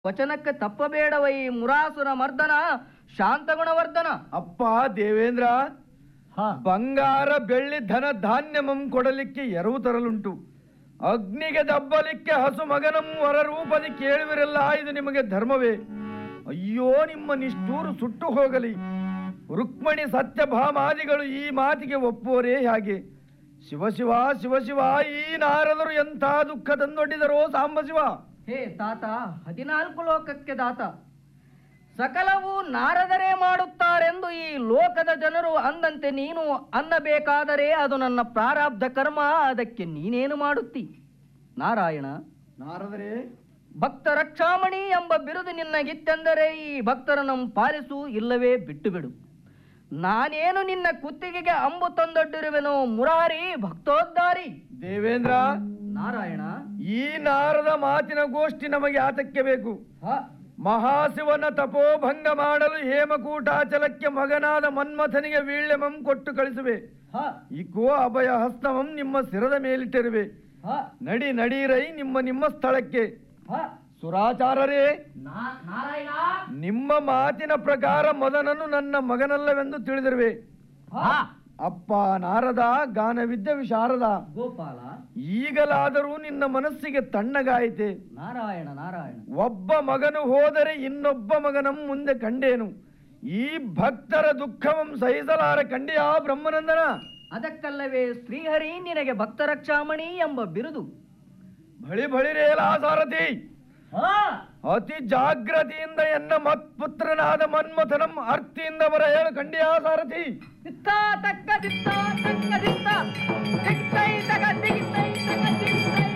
ವಚನಕ್ಕೆ ತಪ್ಪಬೇಡವೈ ಮುರಾಸುರ ಮರ್ದನ ಶಾಂತಗುಣವರ್ಧನ ಅಪ್ಪ ದೇವೇಂದ್ರ ಬಂಗಾರ ಬೆಳ್ಳಿ ಧನ ಧಾನ್ಯಮಂ ಕೊಡಲಿಕ್ಕೆ ಎರವು ತರಲುಂಟು ಅಗ್ನಿಗೆ ದಬ್ಬಲಿಕ್ಕೆ ಹಸು ಮಗನಂ ವರ ರೂಪದಿ ಕೇಳುವಿರಲ್ಲ ಇದು ನಿಮಗೆ ಧರ್ಮವೇ ಅಯ್ಯೋ ನಿಮ್ಮ ನಿಷ್ಠೂರು ಸುಟ್ಟು ಹೋಗಲಿ ರುಕ್ಮಣಿ ಸತ್ಯಭಾಮಾದಿಗಳು ಈ ಮಾತಿಗೆ ಒಪ್ಪುವರೇ ಹಾಗೆ ಶಿವಶಿವ ಶಿವಶಿವ ಈ ನಾರದರು ಎಂಥ ದುಃಖ ತಂದೊಡ್ಡಿದರೋ ಸಾಂಬಶಿವ ಹೇ ತಾತ ಹದಿನಾಲ್ಕು ಲೋಕಕ್ಕೆ ದಾತ ಸಕಲವು ನಾರದರೇ ಮಾಡುತ್ತಾರೆಂದು ಈ ಲೋಕದ ಜನರು ಅಂದಂತೆ ನೀನು ಅನ್ನಬೇಕಾದರೆ ಅದು ನನ್ನ ಪ್ರಾರಬ್ಧ ಕರ್ಮ ಅದಕ್ಕೆ ನೀನೇನು ಮಾಡುತ್ತಿ ನಾರಾಯಣ ನಾರದರೇ ಭಕ್ತ ರಕ್ಷಾಮಣಿ ಎಂಬ ಬಿರುದು ನಿನ್ನಗಿತ್ತೆಂದರೆ ಈ ಭಕ್ತರನ್ನು ಪಾಲಿಸು ಇಲ್ಲವೇ ಬಿಟ್ಟು ಬಿಡು ನಾನೇನು ನಿನ್ನ ಕುತ್ತಿಗೆಗೆ ಅಂಬು ತಂದೊಡ್ಡಿರುವೆನೋ ಮುರಾರಿ ಭಕ್ತೋದ್ಧಾರಿ ದೇವೇಂದ್ರ ನಾರಾಯಣ ಈ ನಾರದ ಮಾತಿನ ಗೋಷ್ಠಿ ನಮಗೆ ಆತಕ್ಕೆ ಬೇಕು ಹ ಮಹಾಶಿವನ ತಪೋಭಂಗ ಮಾಡಲು ಹೇಮಕೂಟಾಚಲಕ್ಕೆ ಮಗನಾದ ಮನ್ಮಥನಿಗೆ ವೀಳ್ಯಮಂ ಕೊಟ್ಟು ಕಳಿಸುವೆ ಹ ಇಕೋ ಅಭಯ ಹಸ್ತಮಂ ನಿಮ್ಮ ಶಿರದ ಮೇಲಿಟ್ಟಿರುವೆ ಹ ನಡಿ ನಡೀರೈ ನಿಮ್ಮ ನಿಮ್ಮ ಸ್ಥಳಕ್ಕೆ ಹ ಸುರಾಚಾರರೇ ನಾ- ನಾರಾಯಣ ನಿಮ್ಮ ಮಾತಿನ ಪ್ರಕಾರ ಮದನನು ನನ್ನ ಮಗನಲ್ಲವೆಂದು ತಿಳಿದಿರುವೆ ಹ ಅಪ್ಪ ನಾರದ ಗಾನವಿದ್ದ ವಿಶಾರದ ಗೋಪಾಲ ಈಗಲಾದರೂ ನಿನ್ನ ಮನಸ್ಸಿಗೆ ತಣ್ಣಗಾಯಿತೆ ನಾರಾಯಣ ನಾರಾಯಣ ಒಬ್ಬ ಮಗನು ಹೋದರೆ ಇನ್ನೊಬ್ಬ ಮಗನಂ ಮುಂದೆ ಕಂಡೇನು ಈ ಭಕ್ತರ ದುಃಖವಂ ಸಹಿಸಲಾರ ಕಂಡೆಯಾ ಬ್ರಹ್ಮನಂದನ ಅದಕ್ಕಲ್ಲವೇ ಶ್ರೀಹರಿ ನಿನಗೆ ಭಕ್ತರಕ್ಷಾಮಣಿ ಎಂಬ ಬಿರುದು ಬಳಿ ಬಳಿರೇಲ ಸಾರಥಿ ಅತಿ ಜಾಗ್ರತೆಯಿಂದ ಎನ್ನ ಮತ್ಪುತ್ರನಾದ ಮನ್ಮಥನಂ ಅರ್ತಿಯಿಂದ ಬರ ಹೇಳು ಕಂಡಿಯಾ ಸಾರಥಿ ದಿತ್ತ ತಕ್ಕ ದಿತ್ತ ತಕ್ಕ ದಿತ್ತ ದಿತ್ತೈ ತಗ ದಿಗಿತ್ತೈ ತಗ ದಿತ್ತೈ